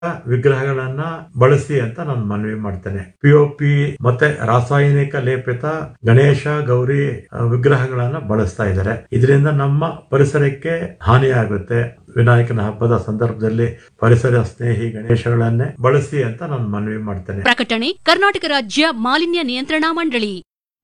ವಿಗ್ರಹಗಳನ್ನ ಬಳಸಿ ಅಂತ ನಾನು ಮನವಿ ಮಾಡ್ತೇನೆ ಪಿಒಪಿ ಮತ್ತೆ ರಾಸಾಯನಿಕ ಲೇಪಿತ ಗಣೇಶ ಗೌರಿ ಆ, ವಿಗ್ರಹಗಳನ್ನ ಬಳಸ್ತಾ ಇದ್ದಾರೆ ಇದರಿಂದ ನಮ್ಮ ಪರಿಸರಕ್ಕೆ ಹಾನಿಯಾಗುತ್ತೆ ವಿನಾಯಕನ ಹಬ್ಬದ ಸಂದರ್ಭದಲ್ಲಿ ಪರಿಸರ ಸ್ನೇಹಿ ಗಣೇಶಗಳನ್ನೇ ಬಳಸಿ ಅಂತ ನಾನು ಮನವಿ ಮಾಡ್ತೇನೆ ಪ್ರಕಟಣೆ ಕರ್ನಾಟಕ ರಾಜ್ಯ ಮಾಲಿನ್ಯ ನಿಯಂತ್ರಣಾ ಮಂಡಳಿ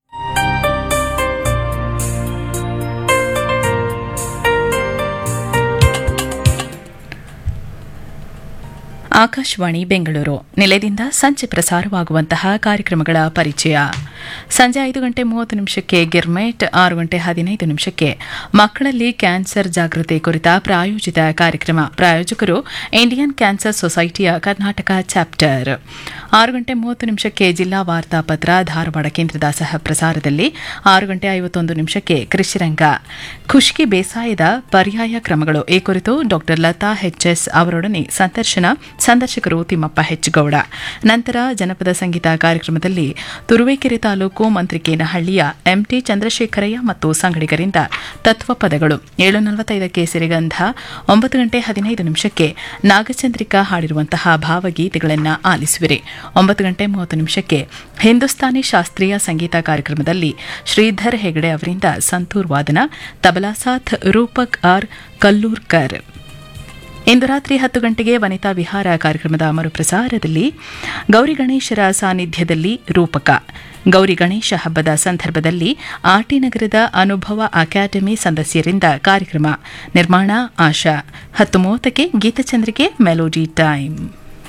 ಆಕಾಶವಾಣಿ ಬೆಂಗಳೂರು ನಿಲಯದಿಂದ ಸಂಜೆ ಪ್ರಸಾರವಾಗುವಂತಹ ಕಾರ್ಯಕ್ರಮಗಳ ಪರಿಚಯ ಸಂಜೆ ಐದು ಗಂಟೆ ಮೂವತ್ತು ನಿಮಿಷಕ್ಕೆ ಗಿರ್ಮೆಟ್ ಆರು ಗಂಟೆ ಹದಿನೈದು ನಿಮಿಷಕ್ಕೆ ಮಕ್ಕಳಲ್ಲಿ ಕ್ಯಾನ್ಸರ್ ಜಾಗೃತಿ ಕುರಿತ ಪ್ರಾಯೋಜಿತ ಕಾರ್ಯಕ್ರಮ ಪ್ರಾಯೋಜಕರು ಇಂಡಿಯನ್ ಕ್ಯಾನ್ಸರ್ ಸೊಸೈಟಿಯ ಕರ್ನಾಟಕ ಚಾಪ್ಟರ್ ಆರು ಗಂಟೆ ಮೂವತ್ತು ನಿಮಿಷಕ್ಕೆ ಜಿಲ್ಲಾ ವಾರ್ತಾ ಪತ್ರ ಧಾರವಾಡ ಕೇಂದ್ರದ ಸಹ ಪ್ರಸಾರದಲ್ಲಿ ಆರು ಗಂಟೆ ಐವತ್ತೊಂದು ನಿಮಿಷಕ್ಕೆ ಕೃಷಿರಂಗ ಖುಷ್ಕಿ ಬೇಸಾಯದ ಪರ್ಯಾಯ ಕ್ರಮಗಳು ಈ ಕುರಿತು ಡಾಕ್ಟರ್ ಲತಾ ಎಚ್ಎಸ್ ಅವರೊಡನೆ ಸಂದರ್ಶನ ಸಂದರ್ಶಕರು ತಿಮ್ಮಪ್ಪ ಹೆಚ್ಗೌಡ ನಂತರ ಜನಪದ ಸಂಗೀತ ಕಾರ್ಯಕ್ರಮದಲ್ಲಿ ತುರುವೇಕೆರೆ ತಾಲೂಕು ಮಂತ್ರಿಕೇನಹಳ್ಳಿಯ ಎಂಟಿ ಚಂದ್ರಶೇಖರಯ್ಯ ಮತ್ತು ಸಂಗಡಿಗರಿಂದ ತತ್ವಪದಗಳು ಏಳು ನಲವತ್ತೈದಕ್ಕೆ ಸಿರಿಗಂಧ ಒಂಬತ್ತು ಗಂಟೆ ಹದಿನೈದು ನಿಮಿಷಕ್ಕೆ ನಾಗಚಂದ್ರಿಕಾ ಹಾಡಿರುವಂತಹ ಭಾವಗೀತೆಗಳನ್ನು ಆಲಿಸುವಿರಿ ಒಂಬತ್ತು ಗಂಟೆ ಮೂವತ್ತು ನಿಮಿಷಕ್ಕೆ ಹಿಂದೂಸ್ತಾನಿ ಶಾಸ್ತ್ರೀಯ ಸಂಗೀತ ಕಾರ್ಯಕ್ರಮದಲ್ಲಿ ಶ್ರೀಧರ್ ಹೆಗಡೆ ಅವರಿಂದ ಸಂತೂರ್ ವಾದನ ತಬಲಾ ಸಾಥ್ ರೂಪಕ್ ಆರ್ ಕಲ್ಲೂರ್ಕರ್ ಇಂದು ರಾತ್ರಿ ಹತ್ತು ಗಂಟೆಗೆ ವನಿತಾ ವಿಹಾರ ಕಾರ್ಯಕ್ರಮದ ಮರುಪ್ರಸಾರದಲ್ಲಿ ಗೌರಿ ಗಣೇಶರ ಸಾನ್ನಿಧ್ಯದಲ್ಲಿ ರೂಪಕ ಗೌರಿ ಗಣೇಶ ಹಬ್ಬದ ಸಂದರ್ಭದಲ್ಲಿ ಆಟಿ ನಗರದ ಅನುಭವ ಅಕಾಡೆಮಿ ಸದಸ್ಯರಿಂದ ಕಾರ್ಯಕ್ರಮ ನಿರ್ಮಾಣ ಆಶಾ ಹತ್ತು ಮೂವತ್ತಕ್ಕೆ ಗೀತಚಂದ್ರಿಕೆ ಮೆಲೋಡಿ ಟೈಮ್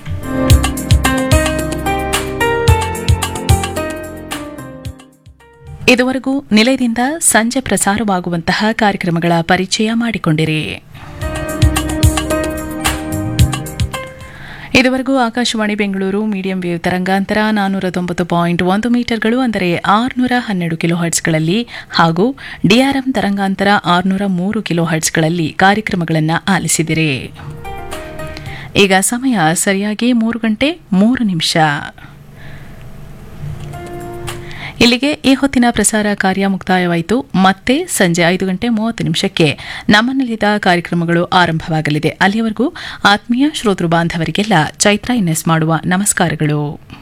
ಇದುವರೆಗೂ ನಿಲಯದಿಂದ ಸಂಜೆ ಪ್ರಸಾರವಾಗುವಂತಹ ಕಾರ್ಯಕ್ರಮಗಳ ಪರಿಚಯ ಮಾಡಿಕೊಂಡಿರಿ ಇದುವರೆಗೂ ಆಕಾಶವಾಣಿ ಬೆಂಗಳೂರು ಮೀಡಿಯಂ ವೇವ್ ತರಂಗಾಂತರ ನಾನ್ನೂರ ತೊಂಬತ್ತು ಪಾಯಿಂಟ್ ಒಂದು ಮೀಟರ್ಗಳು ಅಂದರೆ ಆರುನೂರ ಹನ್ನೆರಡು ಕಿಲೋ ಹರ್ಟ್ಸ್ಗಳಲ್ಲಿ ಹಾಗೂ ಡಿಆರ್ಎಂ ತರಂಗಾಂತರ ಆರುನೂರ ಮೂರು ಕಿಲೋ ಹರ್ಟ್ಸ್ಗಳಲ್ಲಿ ಕಾರ್ಯಕ್ರಮಗಳನ್ನು ಆಲಿಸಿದಿರಿ ಈಗ ಸಮಯ ಸರಿಯಾಗಿ ಮೂರು ಗಂಟೆ ಮೂರು ನಿಮಿಷ ಇಲ್ಲಿಗೆ ಈ ಹೊತ್ತಿನ ಪ್ರಸಾರ ಕಾರ್ಯ ಮುಕ್ತಾಯವಾಯಿತು ಮತ್ತೆ ಸಂಜೆ ಐದು ಗಂಟೆ ಮೂವತ್ತು ನಿಮಿಷಕ್ಕೆ ನಮ್ಮ ನಿಲಿದ ಕಾರ್ಯಕ್ರಮಗಳು ಆರಂಭವಾಗಲಿದೆ ಅಲ್ಲಿಯವರೆಗೂ ಆತ್ಮೀಯ ಶ್ರೋತೃ ಬಾಂಧವರಿಗೆಲ್ಲ ಚೈತ್ರ ಎನ್ಎಸ್ ಮಾಡುವ ನಮಸ್ಕಾರಗಳು